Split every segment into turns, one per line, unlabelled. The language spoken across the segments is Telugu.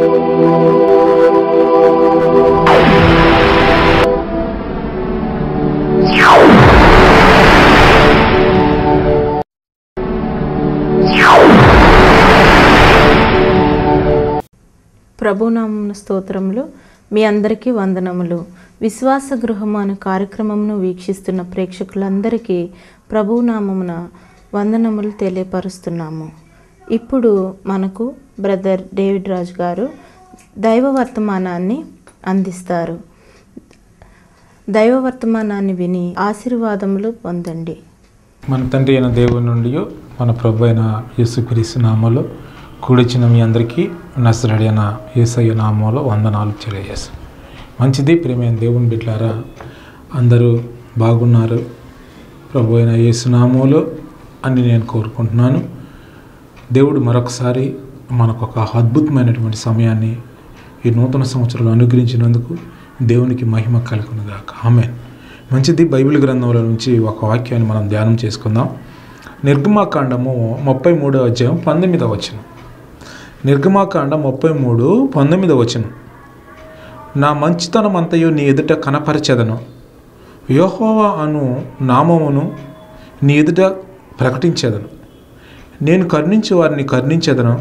ప్రభునామమున స్తోత్రములు మీ అందరికీ వందనములు విశ్వాస గృహం అనే కార్యక్రమమును వీక్షిస్తున్న ప్రేక్షకులందరికీ ప్రభునామమున వందనములు తెలియపరుస్తున్నాము ఇప్పుడు మనకు బ్రదర్ డేవిడ్ రాజు గారు దైవ వర్తమానాన్ని అందిస్తారు దైవ వర్తమానాన్ని విని ఆశీర్వాదములు పొందండి
మన తండ్రి అయిన దేవుని నుండి మన ప్రభు అయిన యేసుక్రీస్తు నామంలో కూడిచిన మీ అందరికీ నసరడి అయిన యేసయ్య నామంలో వందనాలు తెలియజేస్తాం మంచిది ప్రేమైన దేవుని బిడ్డారా అందరూ బాగున్నారు ప్రభు అయిన యేసునామంలో అని నేను కోరుకుంటున్నాను దేవుడు మరొకసారి మనకు ఒక అద్భుతమైనటువంటి సమయాన్ని ఈ నూతన సంవత్సరంలో అనుగ్రహించినందుకు దేవునికి మహిమ కలుగునుగాక ఆమె మంచిది బైబిల్ గ్రంథంలో నుంచి ఒక వాక్యాన్ని మనం ధ్యానం చేసుకుందాం నిర్గమాకాండము ముప్పై మూడో అధ్యాయం పంతొమ్మిదవ వచనం నిర్గమాకాండం ముప్పై మూడు పంతొమ్మిదవ వచనం నా మంచితనం అంతయు నీ ఎదుట కనపరచెదను యోహోవా అను నామమును నీ ఎదుట ప్రకటించేదను నేను కరుణించి వారిని కరుణించేదను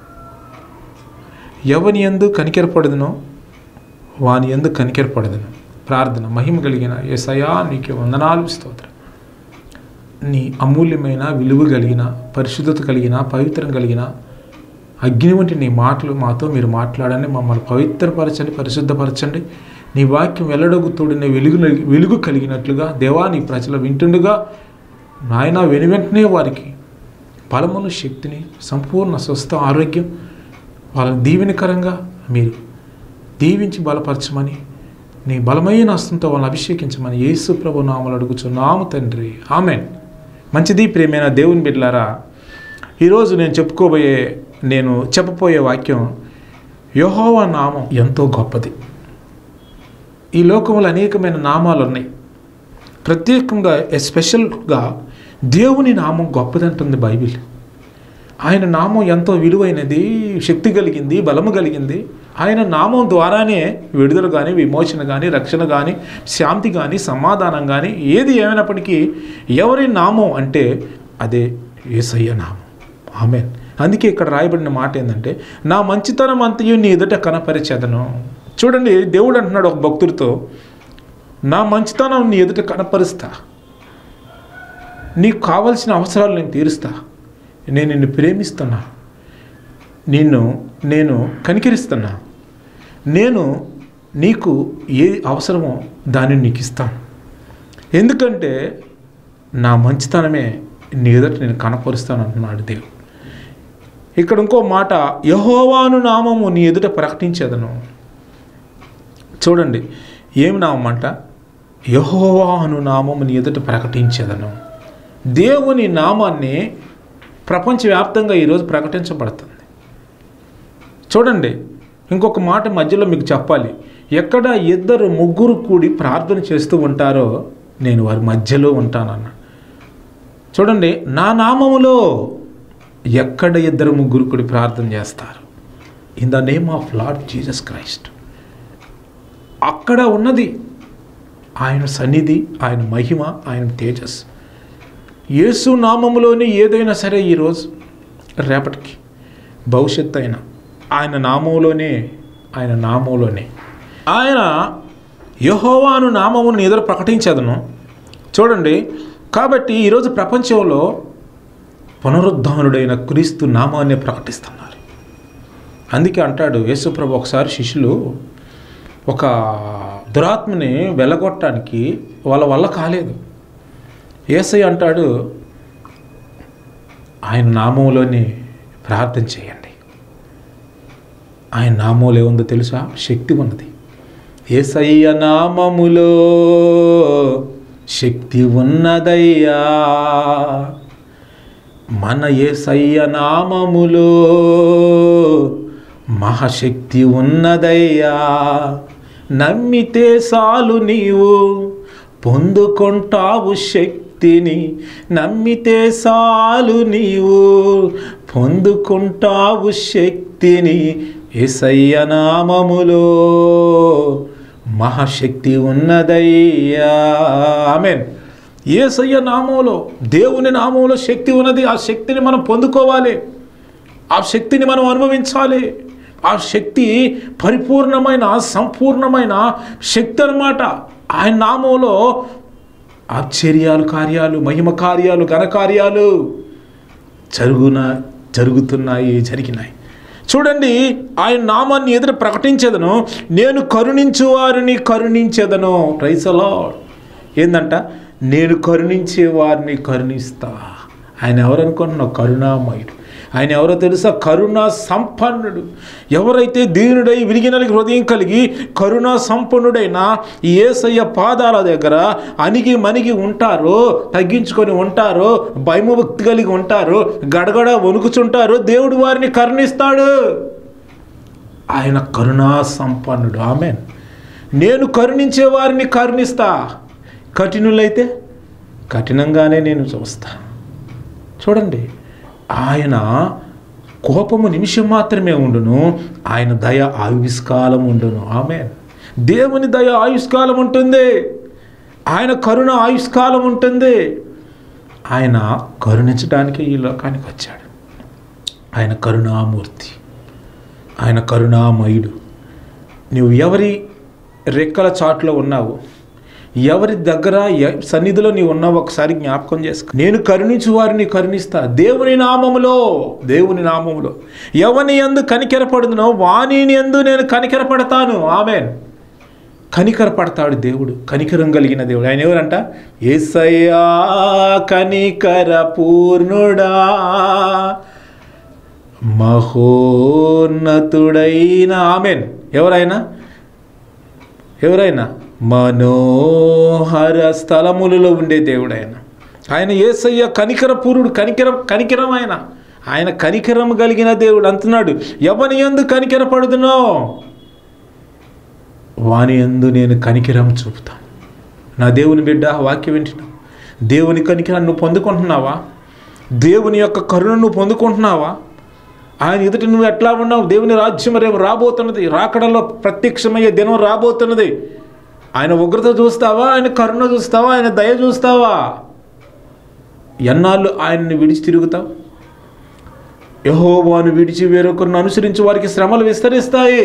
ఎవని ఎందు కనికెరపడదునో వాని ఎందు కనికెరపడదును ప్రార్థన మహిమ కలిగిన ఏసయా నీకు వందనాలు స్తోత్రం నీ అమూల్యమైన విలువ కలిగిన పరిశుద్ధత కలిగిన పవిత్రం కలిగిన అగ్ని వంటి నీ మాటలు మాతో మీరు మాట్లాడండి మమ్మల్ని పవిత్రపరచండి పరిశుద్ధపరచండి నీ వాక్యం వెల్లడగు తోడిన వెలుగు వెలుగు కలిగినట్లుగా దేవా నీ ప్రజలు వింటుండగా నాయన వెను వెంటనే వారికి బలమును శక్తిని సంపూర్ణ స్వస్థ ఆరోగ్యం వాళ్ళని దీవెనకరంగా మీరు దీవించి బలపరచమని నీ బలమైన హస్తంతో వాళ్ళని అభిషేకించమని యేసు ప్రభు నామలు అడుగుచున్నాము తండ్రి ఆమెన్ మంచిది ప్రియమైన దేవుని బిడ్డలారా ఈరోజు నేను చెప్పుకోబోయే నేను చెప్పబోయే వాక్యం యహోవా నామం ఎంతో గొప్పది ఈ లోకంలో అనేకమైన నామాలు ఉన్నాయి ప్రత్యేకంగా ఎస్పెషల్గా దేవుని నామం గొప్పదంటుంది బైబిల్ ఆయన నామం ఎంతో విలువైనది శక్తి కలిగింది బలము కలిగింది ఆయన నామం ద్వారానే విడుదల కానీ విమోచన కానీ రక్షణ కానీ శాంతి కానీ సమాధానం కానీ ఏది ఏమైనప్పటికీ ఎవరి నామం అంటే అదే ఏసయ్య నామం ఆమె అందుకే ఇక్కడ రాయబడిన మాట ఏంటంటే నా మంచితనం అంతయు నీ ఎదుట కనపరిచేదను చూడండి దేవుడు అంటున్నాడు ఒక భక్తుడితో నా మంచితనం నీ ఎదుట కనపరుస్తా నీకు కావలసిన అవసరాలు నేను తీరుస్తా నేను నిన్ను ప్రేమిస్తున్నా నిన్ను నేను కనికరిస్తున్నా నేను నీకు ఏ అవసరమో దానిని నీకు ఇస్తాను ఎందుకంటే నా మంచితనమే నీ ఎదుట నేను కనపరుస్తాను అంటున్నాడు దేవుడు ఇక్కడ ఇంకో మాట యహోవాను నామము నీ ఎదుట ప్రకటించేదను చూడండి ఏమి నామం అంట యహోవాను నామము నీ ఎదుట ప్రకటించేదను దేవుని నామాన్ని ప్రపంచవ్యాప్తంగా ఈరోజు ప్రకటించబడుతుంది చూడండి ఇంకొక మాట మధ్యలో మీకు చెప్పాలి ఎక్కడ ఇద్దరు ముగ్గురు కూడి ప్రార్థన చేస్తూ ఉంటారో నేను వారి మధ్యలో ఉంటానన్న చూడండి నా నామములో ఎక్కడ ఇద్దరు ముగ్గురు కూడి ప్రార్థన చేస్తారు in the name of Lord Jesus Christ అక్కడ ఉన్నది ఆయన సన్నిధి ఆయన మహిమ ఆయన తేజస్ యేసు నామములోనే ఏదైనా సరే ఈరోజు రేపటికి భవిష్యత్తు అయినా ఆయన నామంలోనే ఆయన నామంలోనే ఆయన యహోవాను నామమును ఎదురు ప్రకటించదను చూడండి కాబట్టి ఈరోజు ప్రపంచంలో పునరుద్ధానుడైన క్రీస్తు నామాన్ని ప్రకటిస్తున్నారు అందుకే అంటాడు యేసుప్రభు ఒకసారి శిష్యులు ఒక దురాత్మని వెళ్ళగొట్టడానికి వాళ్ళ వల్ల కాలేదు ఏసై అంటాడు ఆయన నామంలోనే ప్రార్థన చేయండి ఆయన నామంలో ఏముందో తెలుసా శక్తి ఉన్నది ఏసయ్య నామములో శక్తి ఉన్నదయ్యా మన ఏసయ్య నామములో మహాశక్తి ఉన్నదయ్యా నమ్మితే చాలు నీవు పొందుకుంటావు శక్తిని నమ్మితే చాలు నీవు పొందుకుంటావు శక్తిని ఏసయ్య నామములో మహాశక్తి ఉన్నదయ్యా ఆమెన్ ఏసయ్య నామంలో దేవుని నామంలో శక్తి ఉన్నది ఆ శక్తిని మనం పొందుకోవాలి ఆ శక్తిని మనం అనుభవించాలి ఆ శక్తి పరిపూర్ణమైన సంపూర్ణమైన శక్తి అన్నమాట ఆయన నామంలో ఆశ్చర్యాలు కార్యాలు మహిమ కార్యాలు ఘనకార్యాలు జరుగున జరుగుతున్నాయి జరిగినాయి చూడండి ఆయన నామాన్ని ఎదురు ప్రకటించేదను నేను కరుణించు వారిని కరుణించేదను ప్రైసలో ఏందంట నేను కరుణించే వారిని కరుణిస్తా ఆయన ఎవరు అనుకుంటున్నావు కరుణామయుడు ఆయన ఎవరో తెలుసా కరుణా సంపన్నుడు ఎవరైతే దీనుడై విరిగినలిగి హృదయం కలిగి కరుణా సంపన్నుడైన ఈ యేసయ్య పాదాల దగ్గర అణిగి మణిగి ఉంటారో తగ్గించుకొని ఉంటారో భయభక్తి కలిగి ఉంటారో గడగడ వణుకుచుంటారో దేవుడు వారిని కరుణిస్తాడు ఆయన కరుణా సంపన్నుడు ఆమె నేను కరుణించే వారిని కరుణిస్తా కఠినులైతే కఠినంగానే నేను చూస్తా చూడండి ఆయన కోపము నిమిషం మాత్రమే ఉండును ఆయన దయ ఆయుష్కాలం ఉండును ఆమె దేవుని దయ ఆయుష్కాలం ఉంటుంది ఆయన కరుణ ఆయుష్కాలం ఉంటుంది ఆయన కరుణించడానికి ఈ లోకానికి వచ్చాడు ఆయన కరుణామూర్తి ఆయన కరుణామయుడు నువ్వు ఎవరి రెక్కల చాట్లో ఉన్నావు ఎవరి దగ్గర ఎ- సన్నిధిలో నీవు ఉన్నావు ఒకసారి జ్ఞాపకం చేసుకో నేను కరుణించు వారిని కరుణిస్తా దేవుని నామములో దేవుని నామములో ఎవని ఎందు కనికెరపడుదునో వాణిని ఎందు నేను కనికెరపడతాను ఆమెన్ కనికరపడతాడు దేవుడు కనికరం కలిగిన దేవుడు ఆయన ఎవరంట ఏసయ్యా కనికర పూర్ణుడా మహోన్నతుడైన ఆమెన్ ఎవరైనా ఎవరైనా మనోహర స్థలములలో ఉండే దేవుడు ఆయన ఆయన ఏసయ్య కనికర పూరుడు కనికరం కనికరం ఆయన ఆయన కనికరం కలిగిన దేవుడు అంటున్నాడు ఎవని ఎందు కనికర పడుతున్నో వాని ఎందు నేను కనికరం చూపుతాను నా దేవుని బిడ్డ వాక్యం వింటున్నావు దేవుని కనికరం నువ్వు పొందుకుంటున్నావా దేవుని యొక్క కరుణ నువ్వు పొందుకుంటున్నావా ఆయన ఎదుటి నువ్వు ఎట్లా ఉన్నావు దేవుని రాజ్యం రేపు రాబోతున్నది రాకడలో ప్రత్యక్షమయ్యే దినం రాబోతున్నది ఆయన ఉగ్రత చూస్తావా ఆయన కరుణ చూస్తావా ఆయన దయ చూస్తావా ఎన్నాళ్ళు ఆయన్ని విడిచి తిరుగుతావు యహోవాను విడిచి వేరొకరిని అనుసరించి వారికి శ్రమలు విస్తరిస్తాయి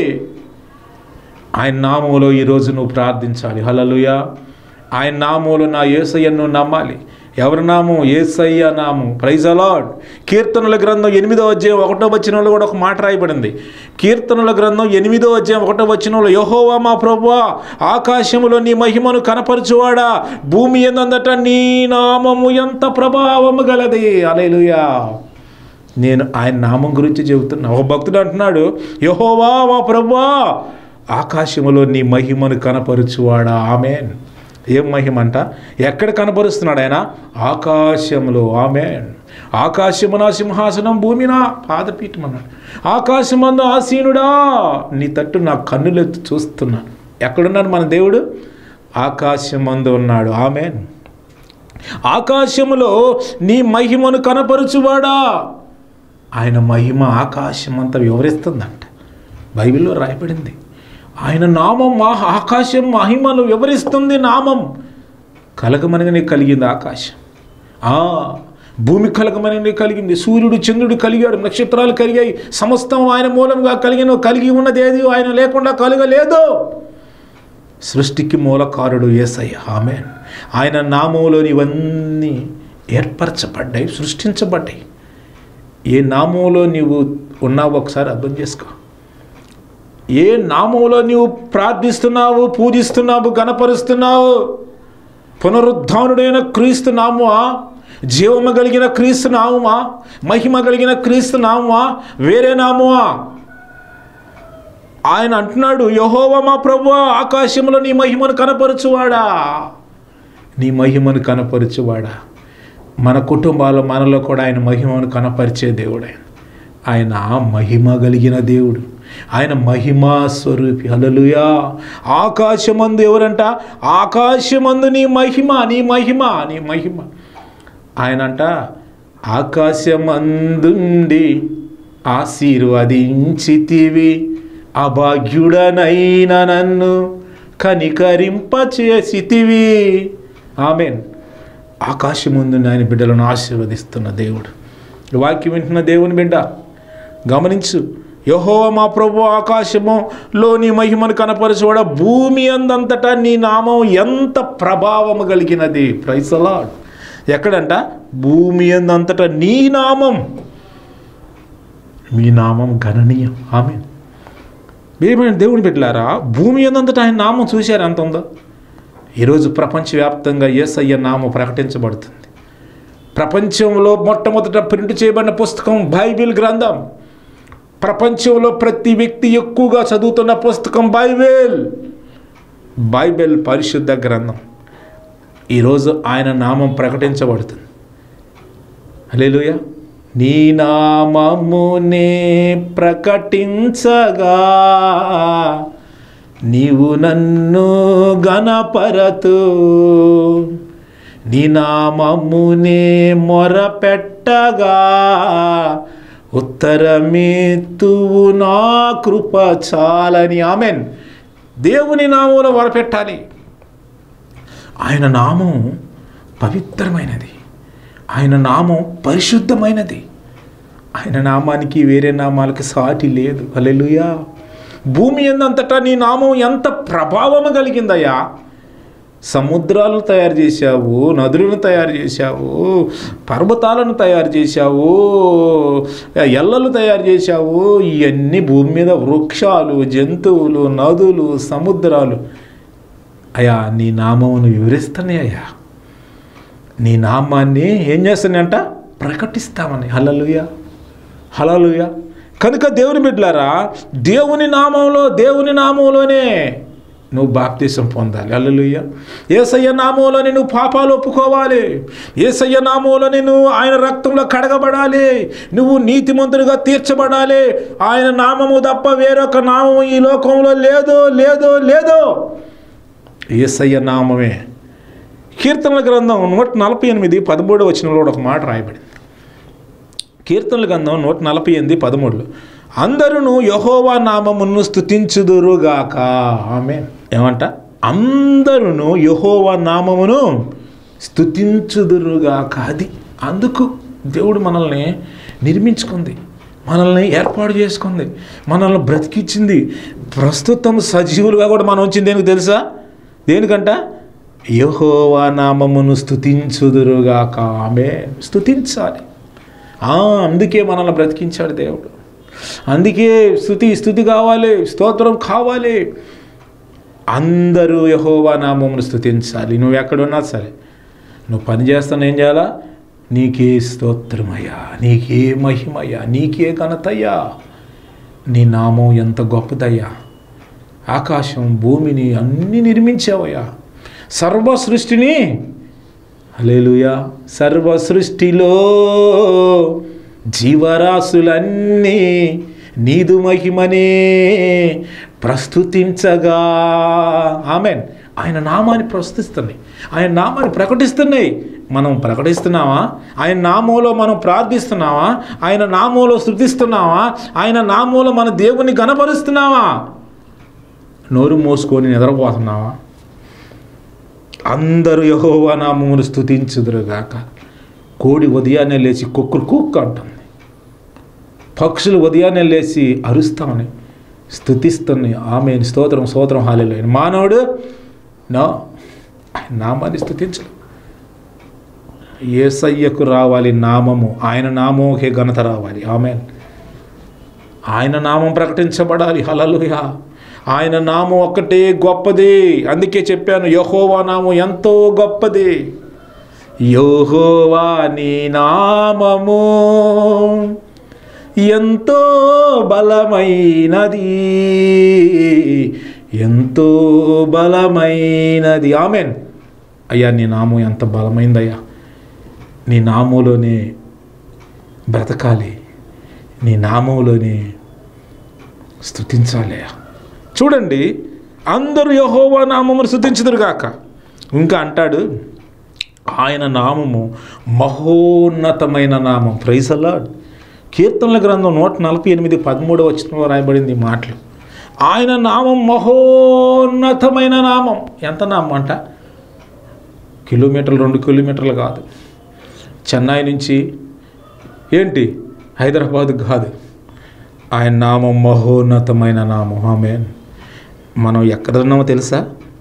ఆయన నామంలో ఈరోజు నువ్వు ప్రార్థించాలి హలలుయ ఆయన నామంలో నా ఏసయ్యను నమ్మాలి ఎవరి నామం ఏసయ్య నామం ప్రైజ్ అలాడ్ కీర్తనల గ్రంథం ఎనిమిదో అధ్యాయం ఒకటో వచనంలో కూడా ఒక మాట రాయబడింది కీర్తనల గ్రంథం ఎనిమిదో అధ్యాయం ఒకటో వచనంలో యహోవా మా ప్రభువా ఆకాశములో నీ మహిమను కనపరచువాడా భూమి ఎందందట నీ నామము ఎంత ప్రభావము గలది అలేలుయా నేను ఆయన నామం గురించి చెబుతున్నా ఒక భక్తుడు అంటున్నాడు యహోవా మా ప్రభువా ఆకాశములో నీ మహిమను కనపరుచువాడా ఆమెన్ ఏం మహిమ అంట ఎక్కడ కనపరుస్తున్నాడు ఆయన ఆకాశములో ఆమెన్ ఆకాశమున సింహాసనం భూమిన పాదపీఠం అన్నాడు ఆకాశమందు ఆసీనుడా నీ తట్టు నా కన్నులెత్తి చూస్తున్నాను ఎక్కడున్నాడు మన దేవుడు ఆకాశమందు ఉన్నాడు ఆమెన్ ఆకాశములో నీ మహిమను కనపరుచువాడా ఆయన మహిమ ఆకాశమంతా వివరిస్తుందంట బైబిల్లో రాయబడింది ఆయన నామం మా ఆకాశం మహిమను వివరిస్తుంది నామం కలగమనగానే కలిగింది ఆకాశం ఆ భూమి కలగమని కలిగింది సూర్యుడు చంద్రుడు కలిగాడు నక్షత్రాలు కలిగాయి సమస్తం ఆయన మూలంగా కలిగిన కలిగి ఉన్నది ఏది ఆయన లేకుండా కలగలేదు సృష్టికి మూలకారుడు ఏసయ్య ఆమె ఆయన నామంలోని ఇవన్నీ ఏర్పరచబడ్డాయి సృష్టించబడ్డాయి ఏ నామంలో నీవు ఉన్నావు ఒకసారి అర్థం చేసుకో ఏ నామంలో నీవు ప్రార్థిస్తున్నావు పూజిస్తున్నావు గణపరుస్తున్నావు పునరుద్ధానుడైన క్రీస్తు నామా జీవము కలిగిన క్రీస్తు నామమా మహిమ కలిగిన క్రీస్తు నామమా వేరే నామమా ఆయన అంటున్నాడు యహోవ మా ప్రభు ఆకాశంలో నీ మహిమను కనపరచువాడా నీ మహిమను కనపరచువాడా మన కుటుంబాల్లో మనలో కూడా ఆయన మహిమను కనపరిచే దేవుడు ఆయన ఆయన మహిమ కలిగిన దేవుడు ఆయన మహిమా స్వరూపి హలలుయా ఆకాశమందు ఎవరంట ఆకాశమందు నీ మహిమ నీ మహిమ నీ మహిమ ఆయనంట ఆకాశమందుండి ఆశీర్వదించితివి అభాగ్యుడనైన నన్ను కనికరింపచేసితివి ఆమెన్ ఆకాశం ముందు ఆయన బిడ్డలను ఆశీర్వదిస్తున్న దేవుడు ఈ వాక్యం వింటున్న దేవుని బిడ్డ గమనించు యహోవ మా ప్రభు ఆకాశములో నీ మహిమను కనపరచువాడ భూమి అందంతటా నీ నామం ఎంత ప్రభావము కలిగినది ప్రైసలా ఎక్కడంట భూమి అందంతటా నీ నామం మీ నామం గణనీయం ఆమె ఏమైనా దేవుని పెట్టారా భూమి అందంతటా ఆయన నామం చూశారు ఎంత ఉందో ఈరోజు ప్రపంచవ్యాప్తంగా యేసయ్య నామం ప్రకటించబడుతుంది ప్రపంచంలో మొట్టమొదట ప్రింట్ చేయబడిన పుస్తకం బైబిల్ గ్రంథం ప్రపంచంలో ప్రతి వ్యక్తి ఎక్కువగా చదువుతున్న పుస్తకం బైబిల్ బైబిల్ పరిశుద్ధ గ్రంథం ఈరోజు ఆయన నామం ప్రకటించబడుతుంది హల్లెలూయా నీ నామమునే ప్రకటించగా నీవు నన్ను గణపరతు నీ నామమునే మొరపెట్టగా ఉత్తరమేతువు నా కృప చాలని ఆమెన్ దేవుని నామంలో మొరపెట్టాలి ఆయన నామం పవిత్రమైనది ఆయన నామం పరిశుద్ధమైనది ఆయన నామానికి వేరే నామాలకు సాటి లేదు హల్లెలూయా భూమి ఎందంతటా నీ నామం ఎంత ప్రభావము కలిగిందయ్యా సముద్రాలను తయారు చేశావు నదులను తయారు చేశావు పర్వతాలను తయారు చేశావు ఎల్లలు తయారు చేశావు ఇవన్నీ భూమి మీద వృక్షాలు జంతువులు నదులు సముద్రాలు అయ్యా నీ నామమును వివరిస్తున్నాయి అయ్యా నీ నామాన్ని ఏం చేస్తానంట ప్రకటిస్తామని హలలుయ హలలుయ కనుక దేవుని బిడ్డలారా దేవుని నామంలో దేవుని నామంలోనే నువ్వు బాప్తీసం పొందాలి అల్లలుయ్య ఏసయ్య నామంలోనే నువ్వు పాపాలు ఒప్పుకోవాలి ఏసయ్య నామంలోనే నువ్వు ఆయన రక్తంలో కడగబడాలి నువ్వు నీతిమంతుడిగా తీర్చబడాలి ఆయన నామము తప్ప వేరొక నామము ఈ లోకంలో లేదు లేదు లేదు ఏసయ్య నామమే కీర్తనల గ్రంథం నూట నలభై ఎనిమిది పదమూడు వచ్చినలో ఒక మాట రాయబడింది కీర్తనల గ్రంథం నూట నలభై ఎనిమిది పదమూడులో అందరూ యహోవా నామమును స్థుతించుదురుగాక ఆమె ఏమంట అందరూ యహోవా నామమును స్థుతించుదురుగాక అది అందుకు దేవుడు మనల్ని నిర్మించుకుంది మనల్ని ఏర్పాటు చేసుకుంది మనల్ని బ్రతికిచ్చింది ప్రస్తుతం సజీవులుగా కూడా మనం వచ్చింది దేనికి తెలుసా దేనికంట యహోవా నామమును స్థుతించుదురుగాక ఆమె స్థుతించాలి ఆ, అందుకే మనల్ని బ్రతికించాడు దేవుడు అందుకే స్థుతి స్థుతి కావాలి స్తోత్రం కావాలి అందరూ యహోవా నామమును స్థుతించాలి నువ్వు ఎక్కడున్నా సరే నువ్వు పని చేస్తాను ఏం చేయాలా నీకే స్తోత్రమయ్యా నీకే మహిమయ్యా నీకే ఘనతయ్యా నీ నామం ఎంత గొప్పదయ్యా ఆకాశం భూమిని అన్నీ నిర్మించావయ్యా సర్వ సృష్టిని హల్లెలూయా సర్వ సృష్టిలో జీవరాశులన్నీ నీదు మహిమనే ప్రస్తుతించగా ఆమెన్ ఆయన నామాన్ని ప్రస్తుతిస్తున్నాయి ఆయన నామాన్ని ప్రకటిస్తున్నాయి మనం ప్రకటిస్తున్నావా ఆయన నామంలో మనం ప్రార్థిస్తున్నావా ఆయన నామంలో స్థుతిస్తున్నావా ఆయన నామంలో మన దేవుని గణపరుస్తున్నావా నోరు మోసుకొని నిద్రపోతున్నావా అందరూ యహోవా నామమును స్థుతించుదురుగాక కోడి ఉదయాన్నే లేచి కుక్కులు కుక్క అంటుంది పక్షులు ఉదయాన్నే లేచి అరుస్తామని స్థుతిస్తున్నాయి ఆమె స్తోత్రం స్తోత్రం హాలీలో మానవుడు నో ఆయన నామాన్ని స్థుతించడు ఏసయ్యకు రావాలి నామము ఆయన నామంకే ఘనత రావాలి ఆమె ఆయన నామం ప్రకటించబడాలి హలలుయా ఆయన నామం ఒక్కటే గొప్పది అందుకే చెప్పాను యహోవా నామం ఎంతో గొప్పది యహోవా నీ నామము ఎంతో బలమైనది ఎంతో బలమైనది ఆమెన్ అయ్యా నీ నామం ఎంత బలమైందయ్యా నీ నామంలోనే బ్రతకాలి నీ నామంలోనే స్థుతించాలి చూడండి అందరూ యహోవా నామమును స్థుతించుదురుగాక ఇంకా అంటాడు ఆయన నామము మహోన్నతమైన నామం ప్రైసలాడ్ కీర్తనల గ్రంథం నూట నలభై ఎనిమిది పదమూడవ వచనంలో రాయబడింది ఈ మాటలు ఆయన నామం మహోన్నతమైన నామం ఎంత నామం అంట కిలోమీటర్లు రెండు కిలోమీటర్లు కాదు చెన్నై నుంచి ఏంటి హైదరాబాద్ కాదు ఆయన నామం మహోన్నతమైన నామం ఆమె మనం ఎక్కడున్నామో తెలుసా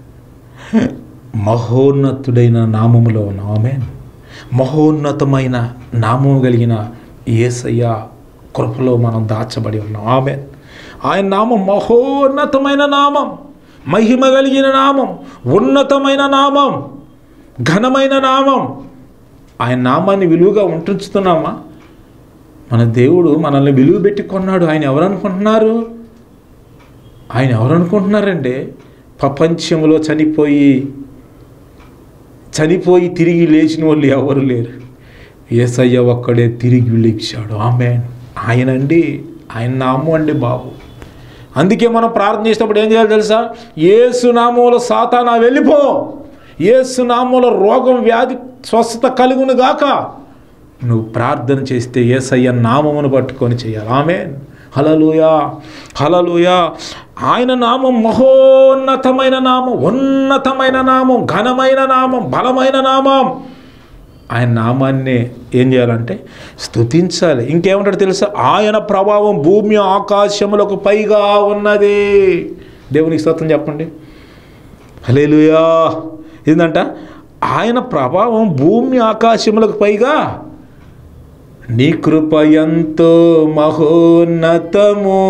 మహోన్నతుడైన నామములో ఉన్నాం ఆమె మహోన్నతమైన నామము కలిగిన ఏసయ్య కృపలో మనం దాచబడి ఉన్నాం ఆమె ఆయన నామం మహోన్నతమైన నామం మహిమ కలిగిన నామం ఉన్నతమైన నామం ఘనమైన నామం ఆయన నామాన్ని విలువగా ఉంటుంచుతున్నామా మన దేవుడు మనల్ని విలువ పెట్టి కొన్నాడు ఆయన ఎవరు అనుకుంటున్నారు ఆయన ఎవరు అనుకుంటున్నారంటే ప్రపంచంలో చనిపోయి చనిపోయి తిరిగి లేచిన వాళ్ళు ఎవరు లేరు ఏసయ్య ఒక్కడే తిరిగి లేచాడు ఆమె ఆయనండి ఆయన నామం అండి బాబు అందుకే మనం ప్రార్థన చేసినప్పుడు ఏం చేయాలి తెలుసా ఏసు నామంలో సాతానా వెళ్ళిపో ఏసు నామంలో రోగం వ్యాధి స్వస్థత కలుగును గాక నువ్వు ప్రార్థన చేస్తే ఏసయ్య నామమును పట్టుకొని చేయాలి ఆమె హలలుయా హలలుయా ఆయన నామం మహోన్నతమైన నామం ఉన్నతమైన నామం ఘనమైన నామం బలమైన నామం ఆయన నామాన్ని ఏం చేయాలంటే స్తుతించాలి ఇంకేమంటాడు తెలుసా ఆయన ప్రభావం భూమి ఆకాశములకు పైగా ఉన్నది దేవునికి స్తోత్రం చెప్పండి హలేలుయా ఏంటంట ఆయన ప్రభావం భూమి ఆకాశములకు పైగా నీ కృప ఎంతో మహోన్నతము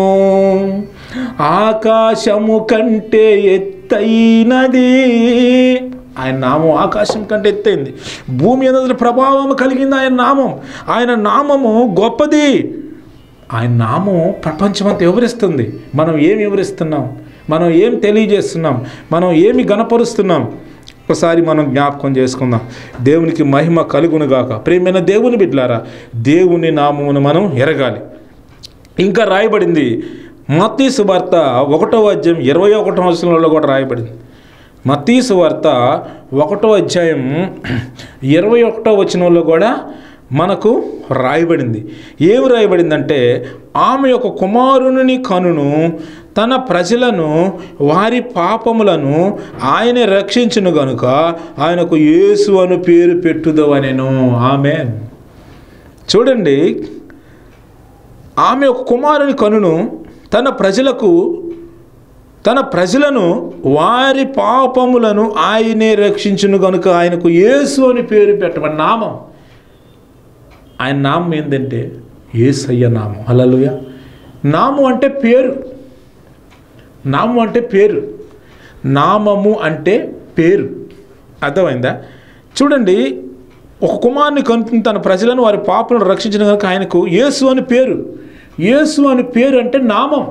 ఆకాశము కంటే ఎత్తైనది ఆయన నామం ఆకాశం కంటే ఎత్తైంది భూమి అనేది ప్రభావం కలిగింది ఆయన నామం ఆయన నామము గొప్పది ఆయన నామం ప్రపంచమంతా వివరిస్తుంది మనం ఏం వివరిస్తున్నాం మనం ఏం తెలియజేస్తున్నాం మనం ఏమి గణపరుస్తున్నాం ఒకసారి మనం జ్ఞాపకం చేసుకుందాం దేవునికి మహిమ కలుగునుగాక ప్రేమైన దేవుని బిడ్లారా దేవుని నామమును మనం ఎరగాలి ఇంకా రాయబడింది మత్తీసు వార్త ఒకటో అధ్యాయం ఇరవై ఒకటో వచనంలో కూడా రాయబడింది మత్తీసు వార్త ఒకటో అధ్యాయం ఇరవై ఒకటో వచనంలో కూడా మనకు రాయబడింది ఏమి రాయబడిందంటే ఆమె యొక్క కుమారుని కనును తన ప్రజలను వారి పాపములను ఆయన రక్షించును గనుక ఆయనకు యేసు అను పేరు పెట్టుదవనెను ఆమె చూడండి ఆమె ఒక కుమారుని కనును తన ప్రజలకు తన ప్రజలను వారి పాపములను ఆయనే రక్షించును గనుక ఆయనకు యేసు అని పేరు పెట్టమని నామం ఆయన నామం ఏంటంటే ఏసయ్య నామం హల్లెలూయా నామం అంటే పేరు నామం అంటే పేరు నామము అంటే పేరు అర్థమైందా చూడండి ఒక కుమారుని కనుక తన ప్రజలను వారి పాపలను రక్షించిన కనుక ఆయనకు యేసు అని పేరు యేసు అని పేరు అంటే నామం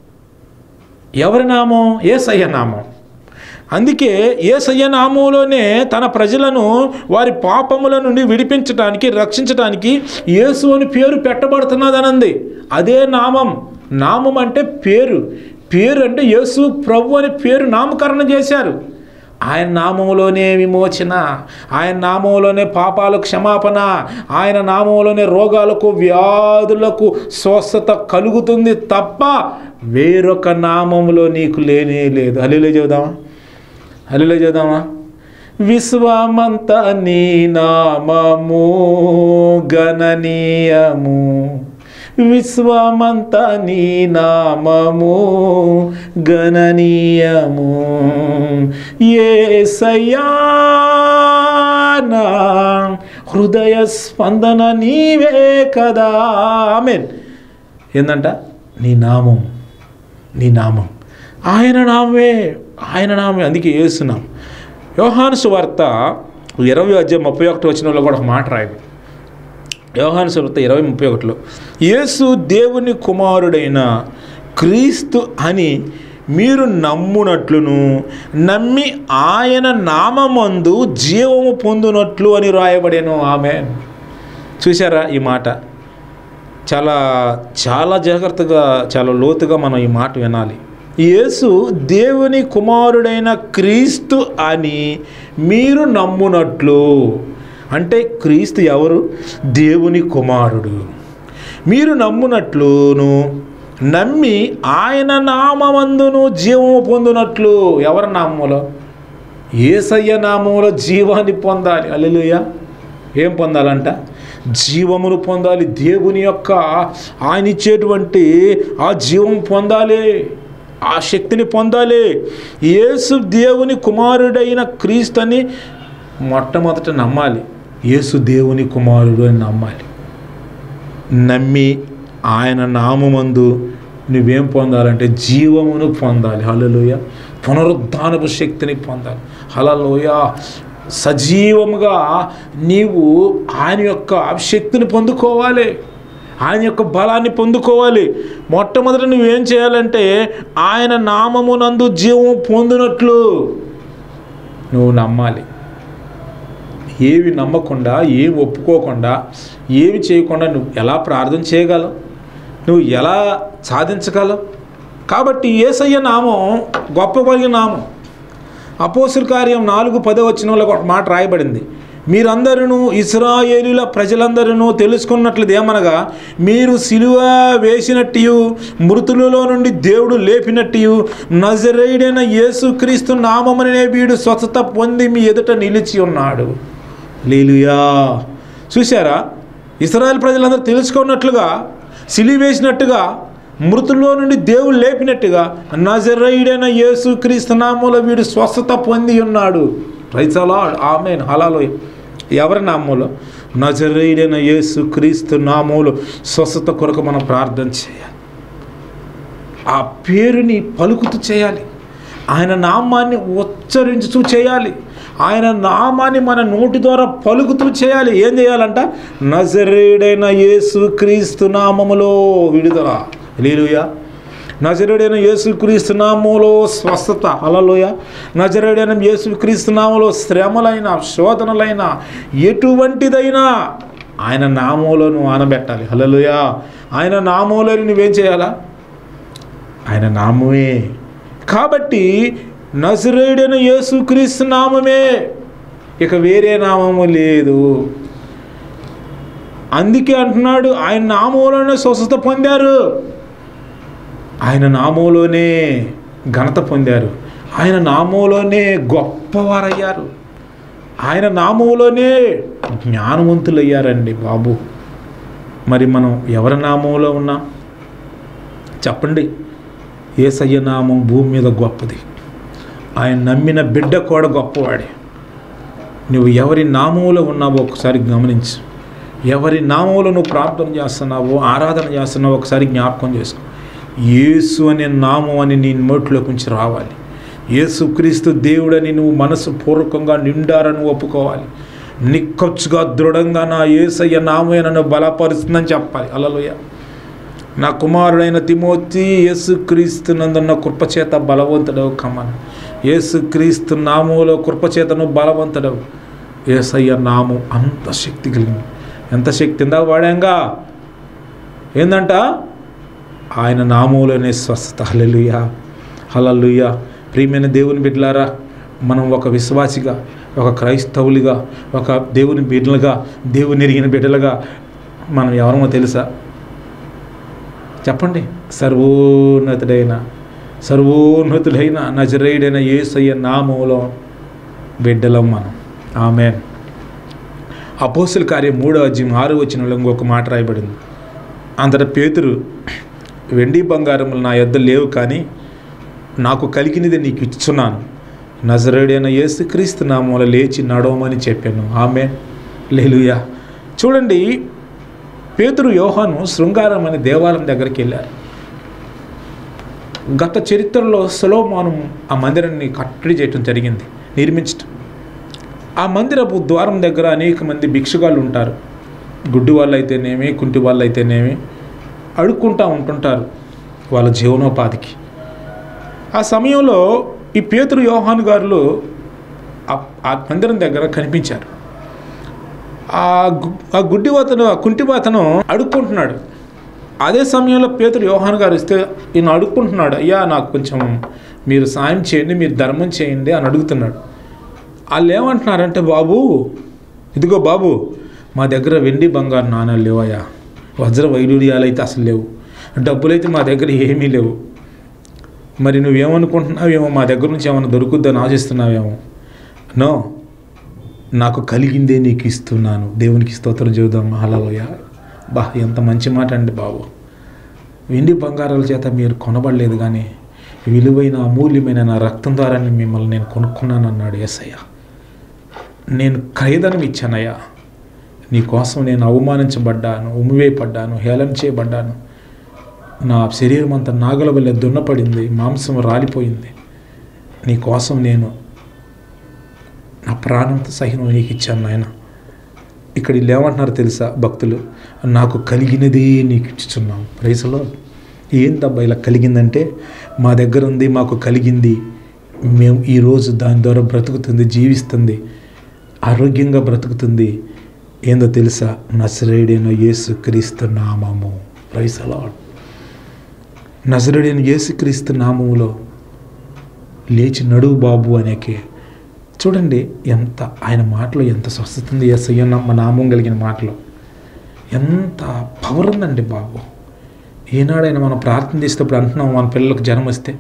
ఎవరి నామం ఏసయ్య నామం అందుకే ఏసయ్య నామంలోనే తన ప్రజలను వారి పాపముల నుండి విడిపించడానికి రక్షించడానికి యేసు అని పేరు పెట్టబడుతున్నదనంది అదే నామం నామం అంటే పేరు పేరు అంటే యేసు ప్రభు అని పేరు నామకరణం చేశారు ఆయన నామంలోనే విమోచన ఆయన నామంలోనే పాపాల క్షమాపణ ఆయన నామంలోనే రోగాలకు వ్యాధులకు స్వస్థత కలుగుతుంది తప్ప వేరొక నామంలో నీకు లేనే లేదు అల్లిలో చెబుదామా అల్లిలో చెబుదామా విశ్వమంత నీ నామము గణనీయము విశ్వమంత నీ నామము గణనీయము ఏసయ్యా నా హృదయ స్పందన నీవే కదా ఆమెన్ ఏందంట నీ నామం నీ నామం ఆయన నామే ఆయన నామే అందుకే ఏసునాం యోహాను సువార్త ఇరవై అధ్యాయం ముప్పై ఒకటి వచ్చిన కూడా ఒక మాట రాయబడి యోహాను సువార్త ఇరవై ముప్పై ఒకటిలో యేసు దేవుని కుమారుడైన క్రీస్తు అని మీరు నమ్మునట్లును నమ్మి ఆయన నామమందు జీవము పొందునట్లు అని రాయబడేను ఆమె చూసారా ఈ మాట చాలా చాలా జాగ్రత్తగా చాలా లోతుగా మనం ఈ మాట వినాలి యేసు దేవుని కుమారుడైన క్రీస్తు అని మీరు నమ్మునట్లు అంటే క్రీస్తు ఎవరు దేవుని కుమారుడు మీరు నమ్మునట్లును నమ్మి ఆయన నామందును జీవము పొందినట్లు ఎవరి నామములో ఏసయ్య నామములో జీవాన్ని పొందాలి అల్లెలుయ ఏం పొందాలంట జీవమును పొందాలి దేవుని యొక్క ఆయన ఇచ్చేటువంటి ఆ జీవం పొందాలి ఆ శక్తిని పొందాలి యేసు దేవుని కుమారుడైన క్రీస్తుని మొట్టమొదట నమ్మాలి యేసు దేవుని కుమారుడు అని నమ్మాలి నమ్మి ఆయన నామందు నువ్వేం పొందాలంటే జీవమును పొందాలి హలలోయ పునరుద్ధానపు శక్తిని పొందాలి హలలోయ సజీవముగా నీవు ఆయన యొక్క శక్తిని పొందుకోవాలి ఆయన యొక్క బలాన్ని పొందుకోవాలి మొట్టమొదట నువ్వేం చేయాలంటే ఆయన నామమునందు జీవం పొందినట్లు నువ్వు నమ్మాలి ఏవి నమ్మకుండా ఏవి ఒప్పుకోకుండా ఏవి చేయకుండా నువ్వు ఎలా ప్రార్థన చేయగలవు నువ్వు ఎలా సాధించగలవు కాబట్టి ఏసయ్య నామం గొప్ప కలిగిన నామం అపోసుల కార్యం నాలుగు పదవచనంలో ఒక మాట రాయబడింది మీరందరూ ఇస్రాయేలీల ప్రజలందరూ తెలుసుకున్నట్లది ఏమనగా మీరు సిలువ వేసినట్టు మృతులలో నుండి దేవుడు లేపినట్టు నజరేయుడైన యేసుక్రీస్తు నామమనే వీడు స్వస్థత పొంది మీ ఎదుట నిలిచి ఉన్నాడు లేలుయా చూసారా ఇస్రాయల్ ప్రజలందరూ తెలుసుకున్నట్లుగా సిలి వేసినట్టుగా మృతుల్లో నుండి దేవుడు లేపినట్టుగా నజరైడైన యేసు క్రీస్తు నామంలో వీడు స్వస్థత పొంది ఉన్నాడు రైతలా ఆమె హలాలో ఎవరి నామంలో నజరైడైన యేసు క్రీస్తు నామంలో స్వస్థత కొరకు మనం ప్రార్థన చేయాలి ఆ పేరుని పలుకుతూ చేయాలి ఆయన నామాన్ని ఉచ్చరించుతూ చేయాలి ఆయన నామాన్ని మన నోటి ద్వారా పలుకుతూ చేయాలి ఏం చేయాలంట నజరేడైన యేసు క్రీస్తు నామములో విడుదల లేలుయ నజరేడైన యేసు క్రీస్తు నామంలో స్వస్థత అలలోయ నజరేడైన యేసు క్రీస్తు నామంలో శ్రమలైన శోధనలైన ఎటువంటిదైనా ఆయన నామంలో నువ్వు ఆనబెట్టాలి హలలుయ ఆయన నామంలో నువ్వేం చేయాలా ఆయన నామమే కాబట్టి నజరేడైన యేసుక్రీస్తు నామమే ఇక వేరే నామము లేదు అందుకే అంటున్నాడు ఆయన నామంలోనే స్వస్థత పొందారు ఆయన నామంలోనే ఘనత పొందారు ఆయన నామంలోనే గొప్పవారయ్యారు ఆయన నామంలోనే జ్ఞానవంతులయ్యారండి బాబు మరి మనం ఎవరి నామంలో ఉన్నాం చెప్పండి ఏసయ్య నామం భూమి మీద గొప్పది ఆయన నమ్మిన బిడ్డ కూడా గొప్పవాడే నువ్వు ఎవరి నామంలో ఉన్నావో ఒకసారి గమనించు ఎవరి నామంలో నువ్వు ప్రార్థన చేస్తున్నావో ఆరాధన చేస్తున్నావో ఒకసారి జ్ఞాపకం చేసుకో యేసు అనే నామం అని నీ నోట్లోకి నుంచి రావాలి యేసుక్రీస్తు దేవుడని నువ్వు మనసు పూర్వకంగా నిండారని ఒప్పుకోవాలి నిక్కచ్చుగా దృఢంగా నా ఏసయ్య నామే నన్ను బలపరుస్తుందని చెప్పాలి అలలోయ నా కుమారుడైన తిమోతి యేసుక్రీస్తు నందున్న కృపచేత బలవంతుడవు కమ్మను యేసుక్రీస్తు నామంలో కృపచేతను బలవంతుడవు ఏసయ్య నామం అంత శక్తి కలిగింది ఎంత శక్తి ఇందాక వాడాంగా ఏందంట ఆయన నామంలోనే స్వస్థత హలలుయ హలలుయ ప్రియమైన దేవుని బిడ్డలారా మనం ఒక విశ్వాసిగా ఒక క్రైస్తవులుగా ఒక దేవుని బిడ్డలుగా దేవుని ఎరిగిన బిడ్డలుగా మనం ఎవరమో తెలుసా చెప్పండి సర్వోన్నతుడైన సర్వోన్నతుడైన నజరేయుడైన యేసయ్య నామంలో బిడ్డలం మనం ఆమె అపోసుల కార్యం మూడో అధ్యాయం ఆరో వచ్చిన ఇంకొక మాట రాయబడింది అంతటా పేతురు వెండి బంగారములు నా యొద్ద లేవు కానీ నాకు కలిగినది నీకు ఇచ్చున్నాను నజరేడైన యేసుక్రీస్తు నామంలో లేచి నడవమని చెప్పాను ఆమె లేలుయా చూడండి పేతురు యోహాను శృంగారం అనే దేవాలయం దగ్గరికి వెళ్ళారు గత చరిత్రలో సులోమాను ఆ మందిరాన్ని కట్టడి చేయటం జరిగింది నిర్మించటం ఆ మందిరపు ద్వారం దగ్గర అనేక మంది భిక్షుగాళ్ళు ఉంటారు గుడ్డి వాళ్ళు అయితేనేమి కుంటి వాళ్ళు అయితేనేమి అడుక్కుంటూ ఉంటుంటారు వాళ్ళ జీవనోపాధికి ఆ సమయంలో ఈ పేతురు యోహాను గారులు ఆ- ఆ మందిరం దగ్గర కనిపించారు ఆ గు- ఆ గుడ్డి అతను ఆ కుంటి అతను అడుక్కుంటున్నాడు అదే సమయంలో పేతురు యోహాన్ గారు ఇస్తే ఈయన అడుక్కుంటున్నాడు అయ్యా నాకు కొంచెం మీరు సాయం చేయండి మీరు ధర్మం చేయండి అని అడుగుతున్నాడు వాళ్ళు ఏమంటున్నారంటే బాబు ఇదిగో బాబు మా దగ్గర వెండి బంగారు నాణాలు లేవయ్యా వజ్ర వైడూర్యాలు అయితే అసలు లేవు డబ్బులైతే మా దగ్గర ఏమీ లేవు మరి నువ్వేమనుకుంటున్నావేమో మా దగ్గర నుంచి ఏమైనా దొరుకుద్దని ఆశిస్తున్నావేమో నో నాకు కలిగిందే నీకు ఇస్తున్నాను దేవునికి స్తోత్రం చెబుదాం హలలోయ బా ఎంత మంచి మాట అండి బాబు వెండి బంగారాల చేత మీరు కొనబడలేదు కానీ విలువైన అమూల్యమైన నా రక్తం ద్వారా మిమ్మల్ని నేను కొనుక్కున్నాను అన్నాడు ఎస్ఐ నేను ఖరీదనం ఇచ్చానయ్యా నీ కోసం నేను అవమానించబడ్డాను ఉమ్మివేయబడ్డాను హేళన చేయబడ్డాను నా శరీరం అంతా నాగల వల్ల దున్నపడింది మాంసం రాలిపోయింది నీ కోసం నేను నా ప్రాణంతో సహితం నీకు ఇచ్చాను నాయన ఇక్కడ వీళ్ళు ఏమంటున్నారు తెలుసా భక్తులు నాకు కలిగినదే నీకు ఇచ్చుచున్నాం ప్రైస్లో ఏంటబ్బా ఇలా కలిగిందంటే మా దగ్గర ఉంది మాకు కలిగింది మేము ఈరోజు దాని ద్వారా బ్రతుకుతుంది జీవిస్తుంది ఆరోగ్యంగా బ్రతుకుతుంది ఏందో తెలుసా నసరేడైన యేసు క్రీస్తు నామము ప్రైసలాడ్ నజరుడైన యేసుక్రీస్తు నామములో లేచి నడువు బాబు అనేకే చూడండి ఎంత ఆయన మాటలో ఎంత స్వస్థత ఉంది ఎస్ఐ మా నామం కలిగిన మాటలో ఎంత పవర్ ఉందండి బాబు ఏనాడైనా మనం ప్రార్థన చేసేటప్పుడు అంటున్నాం మన పిల్లలకు జన్మ వస్తే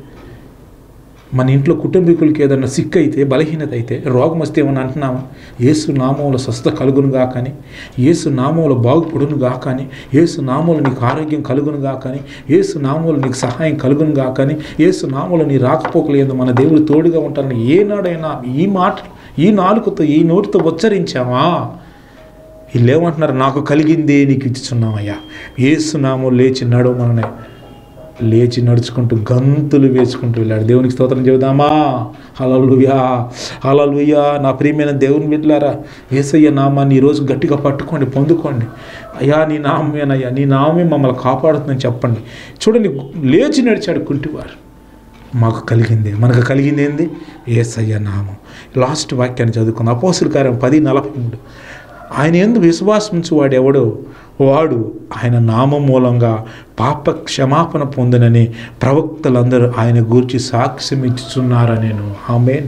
మన ఇంట్లో కుటుంబీకులకి ఏదైనా సిక్ అయితే బలహీనత అయితే రోగం వస్తే ఏమన్నా అంటున్నామా ఏసు నామంలో స్వస్థత కలుగును గాకని ఏసు నామంలో బాగుపడును గాకని ఏసు నామంలో నీకు ఆరోగ్యం కలుగును గాకని ఏసు నామంలో నీకు సహాయం కలుగును గాకని ఏసు నామంలో నీ రాకపోకలేదు మన దేవుడు తోడుగా ఉంటారని ఏనాడైనా ఈ మాట ఈ నాలుకతో ఈ నోటితో ఉచ్చరించామా వీళ్ళు ఏమంటున్నారు నాకు కలిగిందే నీకు ఇచ్చుచున్నామయ్యా ఏసు నామం లేచి నడవమనే లేచి నడుచుకుంటూ గంతులు వేసుకుంటూ వెళ్ళాడు దేవునికి స్తోత్రం చెబుదామా హలలుయా హలలుయా నా ప్రియమైన దేవుని బిడ్డలారా ఏసయ్య నామాన్ని ఈరోజు గట్టిగా పట్టుకోండి పొందుకోండి అయ్యా నీ నామేనయ్యా నీ నామే మమ్మల్ని కాపాడుతుందని చెప్పండి చూడండి లేచి నడిచాడు కుంటివారు మాకు కలిగింది మనకు కలిగింది ఏంది ఏసయ్య నామం లాస్ట్ వాక్యాన్ని చదువుకుందాం అపోసుల కార్యం పది నలభై మూడు ఆయన ఎందు విశ్వాసించు వాడు ఎవడో వాడు ఆయన నామం మూలంగా పాప క్షమాపణ పొందనని ప్రవక్తలందరూ ఆయన గూర్చి సాక్ష్యం ఇచ్చుచున్నారా నేను ఆమెన్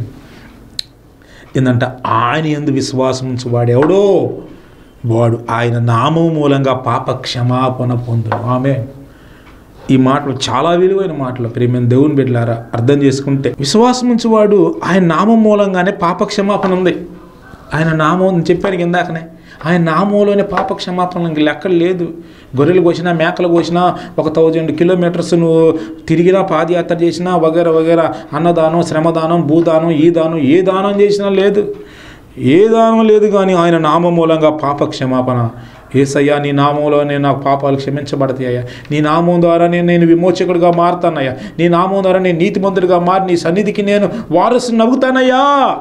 ఏంటంటే ఆయన ఎందు విశ్వాసం ఉంచు వాడు ఎవడో వాడు ఆయన నామం మూలంగా పాప క్షమాపణ పొందును ఆమె ఈ మాటలు చాలా విలువైన మాటలు ప్రేమైన దేవుని బిడ్డలారా అర్థం చేసుకుంటే విశ్వాసం ఉంచేవాడు ఆయన నామం మూలంగానే పాప క్షమాపణ ఉంది ఆయన నామం చెప్పాను ఇందాకనే ఆయన నామంలోనే పాప క్షమాపణ ఇంక లెక్క లేదు గొర్రెలు కోసినా మేకలు కోసినా ఒక థౌజండ్ కిలోమీటర్స్ నువ్వు తిరిగినా పాదయాత్ర చేసినా వగేర వగేరా అన్నదానం శ్రమదానం భూదానం ఈ దానం ఏ దానం చేసినా లేదు ఏ దానం లేదు కానీ ఆయన నామం మూలంగా పాప క్షమాపణ ఏసయ్యా నీ నామంలోనే నాకు పాపాలు క్షమించబడతాయ్యా నీ నామం ద్వారానే నేను విమోచకుడిగా మారుతానయ్యా నీ నామం ద్వారా నేను నీతిమంతుడిగా మారి నీ సన్నిధికి నేను వారసు నవ్వుతానయ్యా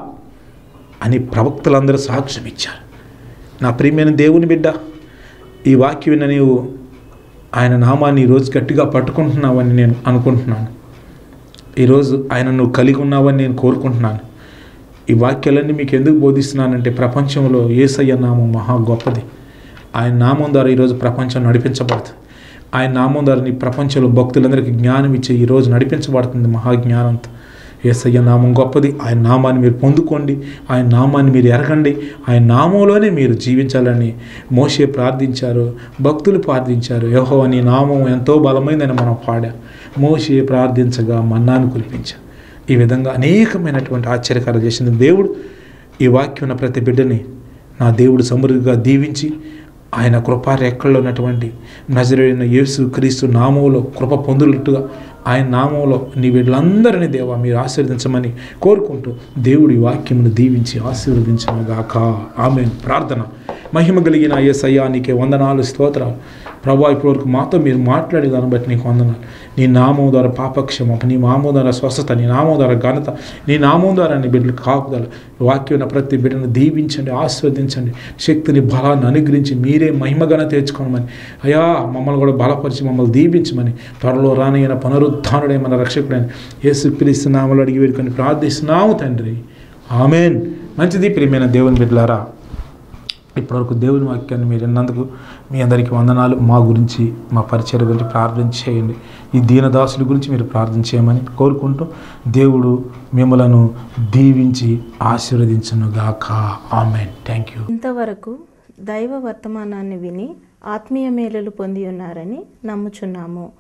అని ప్రవక్తలందరూ సాక్ష్యం ఇచ్చారు నా ప్రియమైన దేవుని బిడ్డ ఈ వాక్యం విన్న నీవు ఆయన నామాన్ని ఈరోజు గట్టిగా పట్టుకుంటున్నావని నేను అనుకుంటున్నాను ఈరోజు ఆయన నువ్వు కలిగి ఉన్నావని నేను కోరుకుంటున్నాను ఈ వాక్యాలన్నీ మీకు ఎందుకు బోధిస్తున్నానంటే ప్రపంచంలో ఏసయ్య నామం మహా గొప్పది ఆయన నామం ద్వారా ఈరోజు ప్రపంచం నడిపించబడుతుంది ఆయన నామం ద్వారా నీ ప్రపంచంలో భక్తులందరికీ జ్ఞానం ఇచ్చే ఈరోజు నడిపించబడుతుంది మహాజ్ఞానంతో ఏసయ్య నామం గొప్పది ఆయన నామాన్ని మీరు పొందుకోండి ఆయన నామాన్ని మీరు ఎరగండి ఆయన నామంలోనే మీరు జీవించాలని మోసే ప్రార్థించారు భక్తులు ప్రార్థించారు యహో నీ నామం ఎంతో బలమైందని మనం పాడాం మోసే ప్రార్థించగా మన్నాను కురిపించాం ఈ విధంగా అనేకమైనటువంటి ఆశ్చర్యకారాలు చేసింది దేవుడు ఈ వాక్యం ఉన్న ప్రతి బిడ్డని నా దేవుడు సమృద్ధిగా దీవించి ఆయన కృపా రెక్కల్లో ఉన్నటువంటి నజరైన యేసు క్రీస్తు నామంలో కృప పొందులట్టుగా ఆయన నామంలో నీ వీళ్ళందరినీ దేవా మీరు ఆశీర్వదించమని కోరుకుంటూ దేవుడి వాక్యమును దీవించి ఆశీర్వదించమగాక ఆమె ప్రార్థన మహిమ కలిగిన ఏసయ్యా నీకే వందనాలు స్తోత్రాలు ప్రభా ఇప్పటివరకు మాతో మీరు మాట్లాడే దాన్ని బట్టి నీకు వందనాలు నీ నామం ద్వారా పాపక్షమ నీ నామం ద్వారా స్వస్థత నీ నామం ద్వారా ఘనత నీ నామం ద్వారా నీ బిడ్డలు కాపుదల వాక్యం ప్రతి బిడ్డను దీవించండి ఆస్వాదించండి శక్తిని బలాన్ని అనుగ్రహించి మీరే మహిమగానే తెచ్చుకోమని అయా మమ్మల్ని కూడా బలపరిచి మమ్మల్ని దీవించమని త్వరలో రానైన పునరుద్ధానుడే మన రక్షకుడైన యేసు పిలిస్తు నామలు అడిగి వేడుకొని ప్రార్థిస్తున్నాము తండ్రి ఆమెన్ మంచిది ప్రియమైన దేవుని బిడ్డలారా ఇప్పటివరకు దేవుని వాక్యాన్ని మీరు విన్నందుకు మీ అందరికీ వందనాలు మా గురించి మా పరిచయ గురించి ప్రార్థన చేయండి ఈ దీనదాసుల గురించి మీరు ప్రార్థన చేయమని కోరుకుంటూ దేవుడు మిమ్మలను దీవించి ఆశీర్వదించను గాక ఆమెన్ థ్యాంక్ యూ
ఇంతవరకు దైవ వర్తమానాన్ని విని ఆత్మీయ మేలులు పొంది ఉన్నారని నమ్ముచున్నాము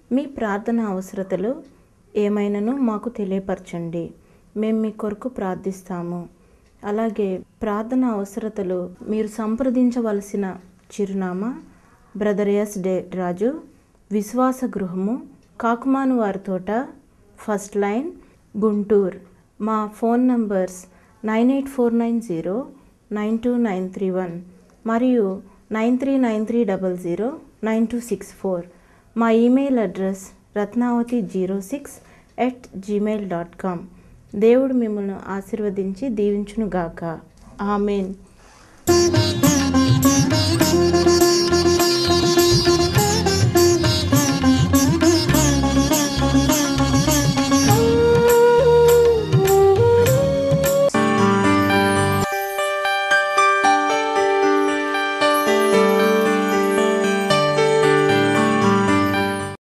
మీ ప్రార్థన అవసరతలు ఏమైనాను మాకు తెలియపరచండి మేము మీ కొరకు ప్రార్థిస్తాము అలాగే ప్రార్థన అవసరతలు మీరు సంప్రదించవలసిన చిరునామా బ్రదర్ ఎస్ డే రాజు విశ్వాస గృహము కాకుమాను వారి తోట ఫస్ట్ లైన్ గుంటూరు మా phone numbers nine eight four nine zero nine two nine three one మరియు nine three nine three double zero nine two six four మా email address Ratnavati zero six at Gmail dot com దేవుడు మిమ్మల్ని ఆశీర్వదించి దీవించునుగాక ఆమెన్